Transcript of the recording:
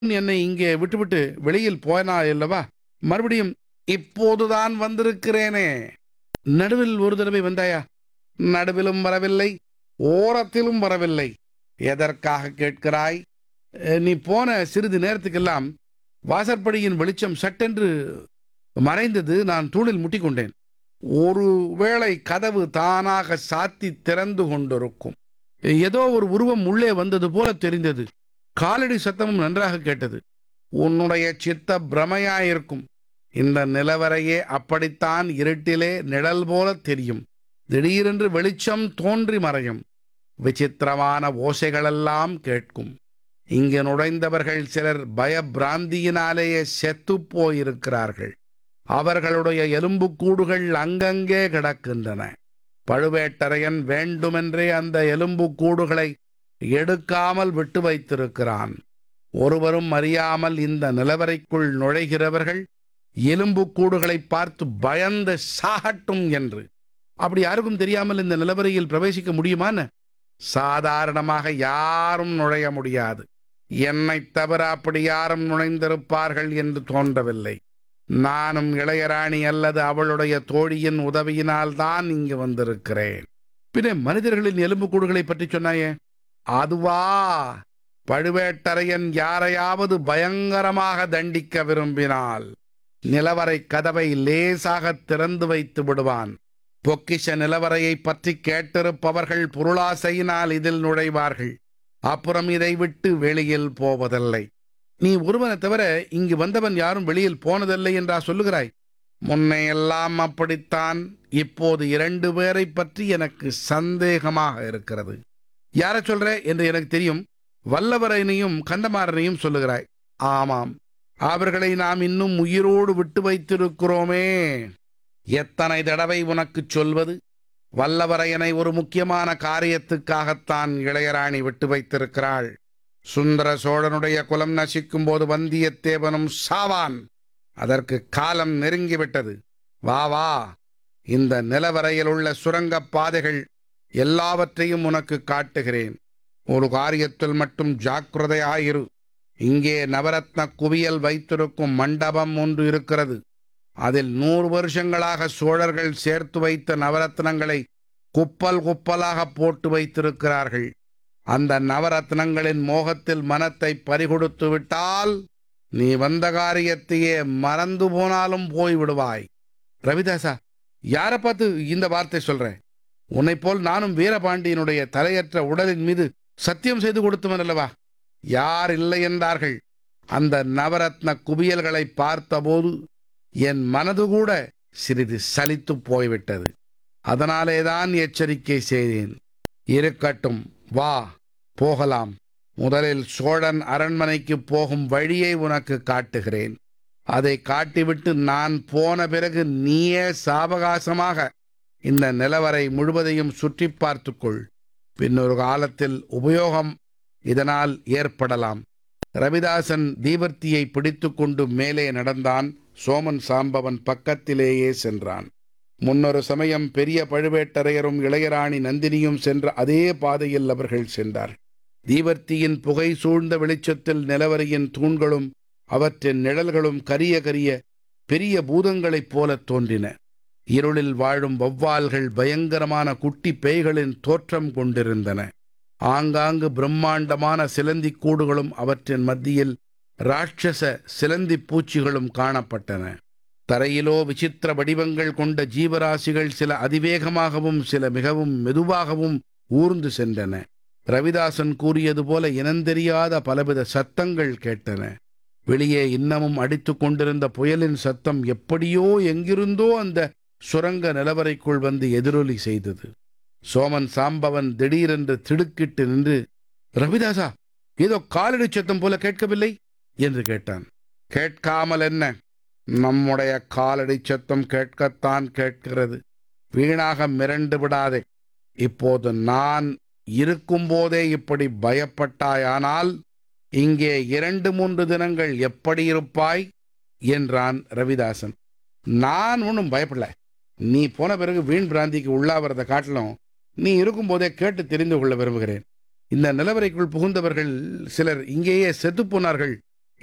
என்னை இங்கே விட்டுவிட்டு வெளியில் போனாய் அல்லவா மறுபடியும் இப்போதுதான் வந்திருக்கிறேனே நடுவில் ஒரு தடவை வந்தாயா நடுவிலும் வரவில்லை ஓரத்திலும் வரவில்லை எதற்காக கேட்கிறாய் அஹ், நீ போன சிறிது நேரத்துக்கெல்லாம் வாசற்படியின் வெளிச்சம் சட்டென்று மறைந்தது நான் தூணில் முட்டிக்கொண்டேன் ஒருவேளை கதவு தானாக சாத்தி திறந்து கொண்டிருக்கும் ஏதோ ஒரு உருவம் உள்ளே வந்தது போல தெரிந்தது காலடி சத்தமும் நன்றாக கேட்டது உன்னுடைய சித்த பிரமையாயிருக்கும் இந்த நிலவரையே அப்படித்தான் இருட்டிலே நிழல் போல தெரியும் திடீரென்று வெளிச்சம் தோன்றி மறையும் விசித்திரமான ஓசைகளெல்லாம் கேட்கும் இங்கு நுழைந்தவர்கள் சிலர் பயபிராந்தியினாலேயே செத்துப் போயிருக்கிறார்கள் அவர்களுடைய எலும்புக்கூடுகள் அங்கங்கே கிடக்கின்றன பழுவேட்டரையன் வேண்டுமென்றே அந்த எலும்புக்கூடுகளை எடுக்காமல் விட்டு வைத்திருக்கிறான் ஒருவரும் அறியாமல் இந்த நிலவரைக்குள் நுழைகிறவர்கள் எலும்புக்கூடுகளை பார்த்து பயந்து சாகட்டும் என்று அப்படி யாருக்கும் தெரியாமல் இந்த நிலவரையில் பிரவேசிக்க முடியுமான சாதாரணமாக யாரும் நுழைய முடியாது என்னைத் தவிர அப்படி யாரும் நுழைந்திருப்பார்கள் என்று தோன்றவில்லை நானும் இளையராணி அல்லது அவளுடைய தோழியின் உதவியினால் தான் இங்கு வந்திருக்கிறேன் பின்ன மனிதர்களின் எலும்புக்கூடுகளை பற்றி சொன்னாயே அதுவா பழுவேட்டரையன் யாரையாவது பயங்கரமாக தண்டிக்க விரும்பினால் நிலவரை கதவை லேசாக திறந்து வைத்து விடுவான் பொக்கிஷ நிலவரையை பற்றி கேட்டிருப்பவர்கள் பொருளாசையினால் இதில் நுழைவார்கள் அப்புறம் இதை விட்டு வெளியில் போவதில்லை நீ ஒருவனை தவிர இங்கு வந்தவன் யாரும் வெளியில் போனதில்லை என்றா சொல்லுகிறாய் முன்னை எல்லாம் அப்படித்தான் இப்போது இரண்டு பேரை பற்றி எனக்கு சந்தேகமாக இருக்கிறது யார சொல்ற என்று எனக்கு தெரியும் வல்லவரையனையும் கந்தமாறனையும் சொல்லுகிறாய் ஆமாம் அவர்களை நாம் இன்னும் உயிரோடு விட்டு வைத்திருக்கிறோமே எத்தனை தடவை உனக்குச் சொல்வது வல்லவரையனை ஒரு முக்கியமான காரியத்துக்காகத்தான் இளையராணி விட்டு வைத்திருக்கிறாள் சுந்தர சோழனுடைய குலம் நசிக்கும் போது வந்தியத்தேவனும் சாவான் அதற்கு காலம் நெருங்கிவிட்டது வா வா இந்த நிலவரையில் உள்ள சுரங்கப் பாதைகள் எல்லாவற்றையும் உனக்கு காட்டுகிறேன் ஒரு காரியத்தில் மட்டும் ஜாக்கிரதையாயிரு இங்கே நவரத்ன குவியல் வைத்திருக்கும் மண்டபம் ஒன்று இருக்கிறது அதில் நூறு வருஷங்களாக சோழர்கள் சேர்த்து வைத்த நவரத்னங்களை குப்பல் குப்பலாக போட்டு வைத்திருக்கிறார்கள் அந்த நவரத்னங்களின் மோகத்தில் மனத்தை பறிகொடுத்து விட்டால் நீ வந்த காரியத்தையே மறந்து போனாலும் போய்விடுவாய் ரவிதாசா யாரை பார்த்து இந்த வார்த்தை சொல்ற உன்னைப் போல் நானும் வீரபாண்டியனுடைய தலையற்ற உடலின் மீது சத்தியம் செய்து கொடுத்தவன் அல்லவா யார் இல்லை என்றார்கள் அந்த நவரத்ன குவியல்களை பார்த்தபோது என் மனது கூட சிறிது சலித்து போய்விட்டது அதனாலேதான் எச்சரிக்கை செய்தேன் இருக்கட்டும் வா போகலாம் முதலில் சோழன் அரண்மனைக்கு போகும் வழியை உனக்கு காட்டுகிறேன் அதை காட்டிவிட்டு நான் போன பிறகு நீயே சாவகாசமாக இந்த நிலவரை முழுவதையும் சுற்றி பார்த்துக்கொள் பின்னொரு காலத்தில் உபயோகம் இதனால் ஏற்படலாம் ரவிதாசன் தீவர்த்தியை பிடித்துக்கொண்டு மேலே நடந்தான் சோமன் சாம்பவன் பக்கத்திலேயே சென்றான் முன்னொரு சமயம் பெரிய பழுவேட்டரையரும் இளையராணி நந்தினியும் சென்ற அதே பாதையில் அவர்கள் சென்றார் தீவர்த்தியின் புகை சூழ்ந்த வெளிச்சத்தில் நிலவரையின் தூண்களும் அவற்றின் நிழல்களும் கரிய கரிய பெரிய பூதங்களைப் போலத் தோன்றின இருளில் வாழும் வௌவால்கள் பயங்கரமான குட்டி பேய்களின் தோற்றம் கொண்டிருந்தன ஆங்காங்கு பிரம்மாண்டமான சிலந்திக் கூடுகளும் அவற்றின் மத்தியில் ராட்சச சிலந்திப் பூச்சிகளும் காணப்பட்டன தரையிலோ விசித்திர வடிவங்கள் கொண்ட ஜீவராசிகள் சில அதிவேகமாகவும் சில மிகவும் மெதுவாகவும் ஊர்ந்து சென்றன ரவிதாசன் கூறியது போல இனந்தெரியாத பலவித சத்தங்கள் கேட்டன வெளியே இன்னமும் அடித்துக் கொண்டிருந்த புயலின் சத்தம் எப்படியோ எங்கிருந்தோ அந்த சுரங்க நிலவரைக்குள் வந்து எதிரொலி செய்தது சோமன் சாம்பவன் திடீரென்று திடுக்கிட்டு நின்று ரவிதாசா ஏதோ காலடி சத்தம் போல கேட்கவில்லை என்று கேட்டான் கேட்காமல் என்ன நம்முடைய காலடி சத்தம் கேட்கத்தான் கேட்கிறது வீணாக மிரண்டு விடாதே இப்போது நான் இருக்கும்போதே இப்படி பயப்பட்டாயானால் இங்கே இரண்டு மூன்று தினங்கள் எப்படி இருப்பாய் என்றான் ரவிதாசன் நான் ஒன்றும் பயப்படல நீ போன பிறகு வீண் பிராந்திக்கு உள்ளாவறதை காட்டிலும் நீ இருக்கும்போதே கேட்டு தெரிந்து கொள்ள விரும்புகிறேன் இந்த நிலவரைக்குள் புகுந்தவர்கள் சிலர் இங்கேயே செத்துப் போனார்கள்